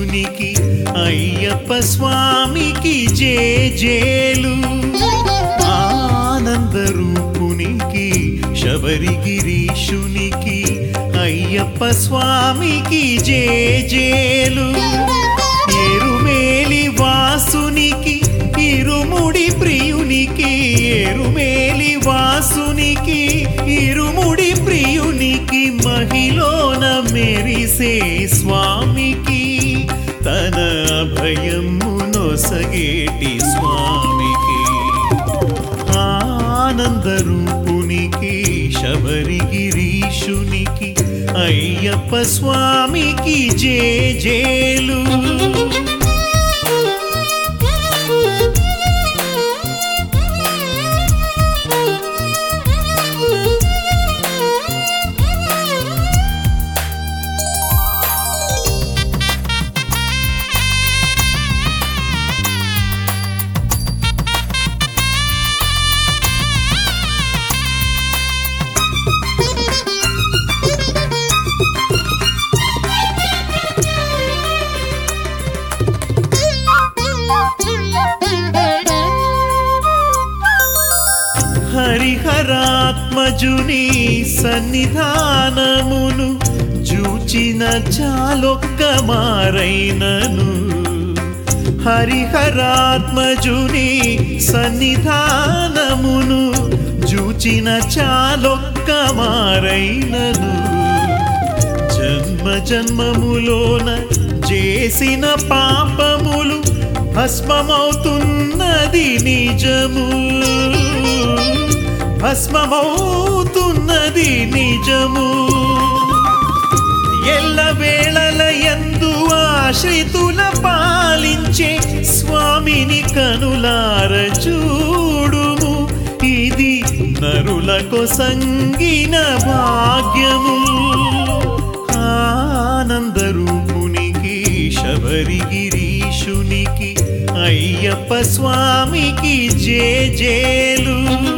శబరిగిరీశునికి అయ్యప్ప స్వామికి జే జేలు ఆనంద రూపునికి శబరిగిరీశునికి అయ్యప్ప స్వామికి జే జేలు ఎరుమేలి వాసునికి ఇరుముడి ప్రియునికి ఎరుమేలి వాసునికి ఇరుముడి ప్రియునికి మహిళన మెరిసే స్వామికి తన అభయము నొసగేటి స్వామికి ఆనంద రూపునికి శబరిగిరీశునికి అయ్యప్ప స్వామికి జే జేలు హరిహరాత్మజుని సన్నిధానమును చూచిన చాలొక్క మారైనను హరిహరాత్మజుని సన్నిధానమును చూచిన చాలొక్క మారైనను జన్మ జన్మములోన చేసిన పాపములు భస్మమవుతున్నది నిజము భస్మమవుతున్నది నిజము ఎల్ల వేళల యందు ఆశ్రితుల పాలించే స్వామిని కనులార చూడుము ఇది నరులకు సంగిన భాగ్యము ఆనంద రూపునికి శబరిగిరీశునికి అయ్యప్ప స్వామికి జే జేలు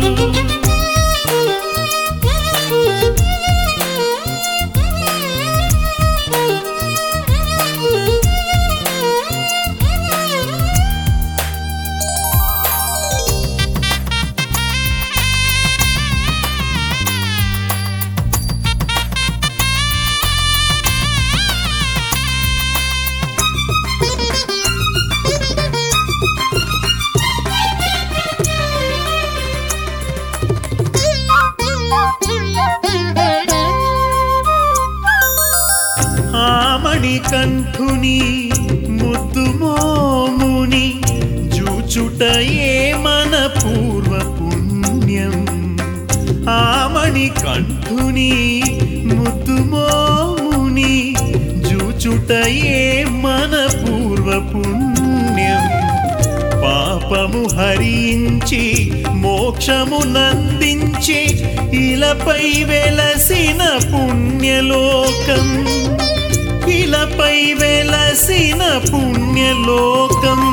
ఆమణి కంఠుని ముద్దు మోముని జూచుటయే మన పూర్వ పుణ్యం ఆమణి కంఠుని ముద్దు మోముని జూచుటయే మన పూర్వ పుణ్యం పాపము హరించి మోక్షము నందించి ఇలపై వెలసిన పుణ్యలోకం ఇలపై వెలసిన పుణ్యలోకం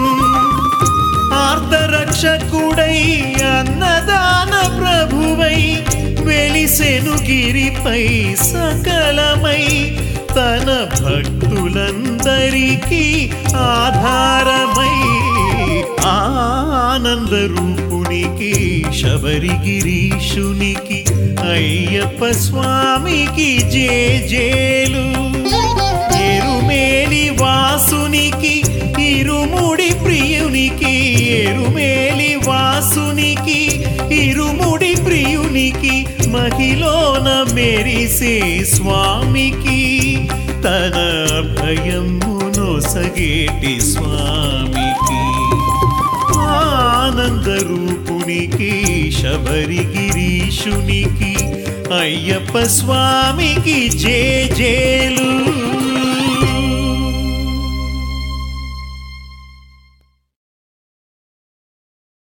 ఆర్ధరక్షకుడై అన్నదాన ప్రభువై వెలిసెను గిరిపై సకలమై తన భక్తులందరికీ ఆధారమై ఆనంద రూపునికి శబరిగిరీశునికి అయ్యప్ప స్వామికి జే జేలు ఎరుమేలి వాసునికి ఇరుముడి ప్రియునికి ఎరుమేలి వాసునికి ఇరుముడి ప్రియునికి మహిళన మెరిసే స్వామికి తన భయమును సగేటి స్వామికి ఆనంద రూపునికి శబరిగిరీశునికి అయ్యప్ప స్వామికి జే జేలు